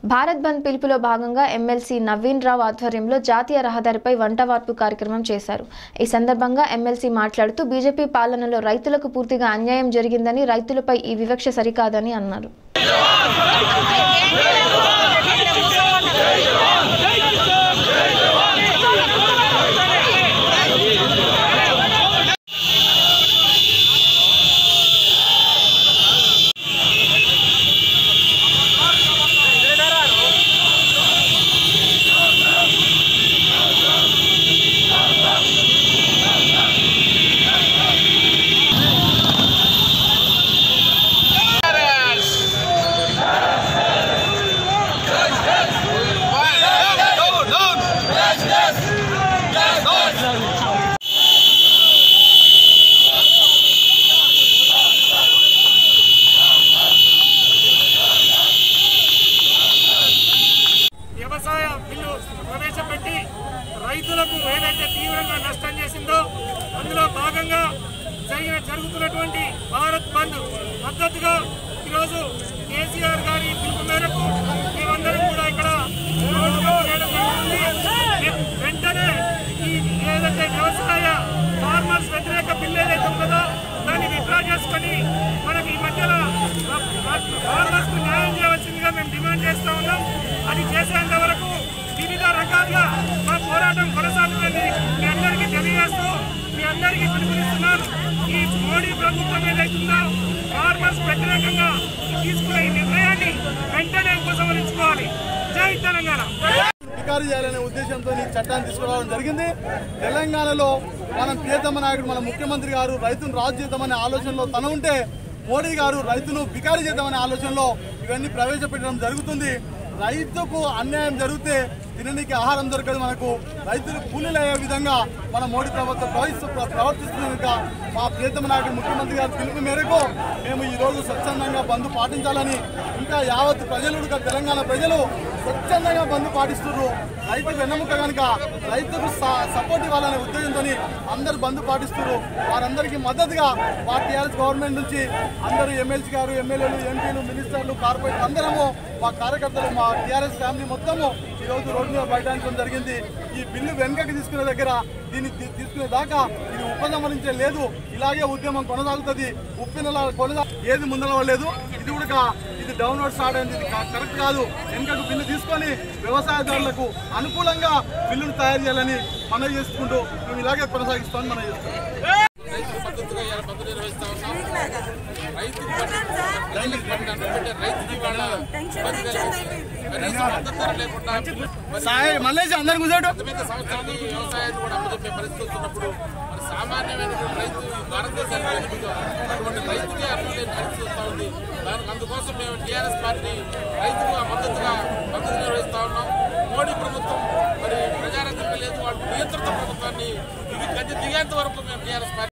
భారత్ బంద్ పిలుపులో భాగంగా ఎమ్మెల్సీ నవీన్ రావు ఆధ్వర్యంలో జాతీయ రహదారిపై వంటవార్పు కార్యక్రమం చేశారు ఈ సందర్భంగా ఎమ్మెల్సీ మాట్లాడుతూ బీజేపీ పాలనలో రైతులకు పూర్తిగా అన్యాయం జరిగిందని రైతులపై ఈ వివక్ష సరికాదని అన్నారు వ్యవసాయ బిల్లు ప్రవేశపెట్టి రైతులకు ఏదైతే తీవ్రంగా నష్టం చేసిందో అందులో భాగంగా జరిగిన జరుగుతున్నటువంటి భారత్ బంద్ మద్దతుగా ఈరోజు కేసీఆర్ గారి పిలుపు మేరకు మేమందరం కూడా ఇక్కడ రోడ్డు మీద చేయడం జరుగుతుంది. వెంటనే ఈ ఏదైతే వ్యవసాయ ఫార్మర్స్ వ్యతిరేక బిల్లు ఏదైతే ఉన్నదో దాన్ని విత్డ్రా చేసుకొని మనకి ఈ మధ్యలో ఫార్మర్స్ కు న్యాయం చేయవలసిందిగా మేము డిమాండ్ చేస్తా ఉన్నాం అది చేసేంత వరకు వివిధ రకాలుగా మా పోరాటం కొనసాగుతుంది మీ అందరికీ తెలియజేస్తూ మీ అందరికీ పిలుపునిస్తున్నాను ఈ మోడీ ప్రభుత్వం ఏదైతుందో ఫార్మర్స్ వ్యతిరేకంగా తీసుకునే ఈ నిర్ణయాన్ని వెంటనే ఉపసంహరించుకోవాలి జై తెలంగాణ అధికారి చేయాలనే ఉద్దేశంతో ఈ చట్టాన్ని తీసుకురావడం జరిగింది తెలంగాణలో మనం ప్రియతమ నాయకుడు మన ముఖ్యమంత్రి గారు రైతును రాజు చేద్దామనే ఆలోచనలో తన ఉంటే మోడీ గారు రైతును బికారి చేద్దామనే ఆలోచనలో ఇవన్నీ ప్రవేశపెట్టడం జరుగుతుంది రైతుకు అన్యాయం జరిగితే తినడానికి ఆహారం దొరకదు మనకు రైతులు కూలీలు అయ్యే విధంగా మన మోడీ ప్రభుత్వం ప్రవహిస్తూ ప్రవర్తిస్తుంది కనుక మా ప్రియతమ నాయకుడు ముఖ్యమంత్రి గారి పిలుపు మేరకు మేము ఈ రోజు స్వచ్ఛందంగా బంద్ పాటించాలని ఇంకా యావత్ ప్రజలు ఇంకా తెలంగాణ ప్రజలు స్వచ్ఛందంగా బంద్ పాటిస్తున్నారు రైతు వెన్నముక కనుక రైతుకు స- సపోర్ట్ ఇవ్వాలనే ఉద్దేశంతో అందరు బంద్ పాటిస్తున్నారు వారందరికీ మద్దతుగా మా టీఆర్ఎస్ గవర్నమెంట్ నుంచి అందరూ ఎమ్మెల్సీ గారు ఎమ్మెల్యేలు ఎంపీలు మినిస్టర్లు కార్పొరేట్ అందరము మా కార్యకర్తలు మా టీఆర్ఎస్ ఫ్యామిలీ మొత్తము ఈ రోజు రోడ్డు మీద బయటాయించడం జరిగింది ఈ బిల్లు వెనుకకి తీసుకునే దగ్గర దీన్ని తీ- తీసుకునే దాకా ఇది ఉపసంహరించే లేదు ఇలాగే ఉద్యమం కొనసాగుతుంది ఉప్పిన కొనసా ఏది ముందలవలేదు ఇది కూడా కా- ఇది డౌన్లోడ్ స్టార్ట్ అయింది ఇది కా- కరెక్ట్ కాదు వెనుకకు బిల్లు తీసుకొని వ్యవసాయదారులకు అనుకూలంగా బిల్లును తయారు చేయాలని మనవి చేసుకుంటూ మేము ఇలాగే కొనసాగిస్తామని మనం చేస్తాం రైతు మద్దతుగా ఇవాళ బంద్ నిర్వహిస్తా ఉన్నాం రైతుకు రైతుకు పడిన అన్నటువంటి రైతుకి ఇవాళ బంద్ నిర్వహిస్తున్నాం. కనీస మద్దతు ధర లేకుండా మరి సాయి మళ్ళీ అందరు కూర్చోడు పెద్ద సంవత్సరాన్ని వ్యవసాయాన్ని కూడా అమ్మజెప్పే పరిస్థితి ఉన్నప్పుడు మరి సామాన్యమైనటువంటి రైతు ఈ భారతదేశానికి వెనుకగా అటువంటి రైతుకే అర్థం లేని పరిస్థితి వస్తూ ఉంది దానికి అందుకోసం మేము టీఆర్ఎస్ పార్టీ రైతుకు మద్దతుగా మద్దతు నిర్వహిస్తా ఉన్నాం మోడీ ప్రభుత్వం మరి ప్రజారంగంలో లేదు వాళ్ళు నియంత్రిత ప్రభుత్వాన్ని ఇది గద్దె దిగేంత వరకు మేము టీఆర్ఎస్ పార్టీ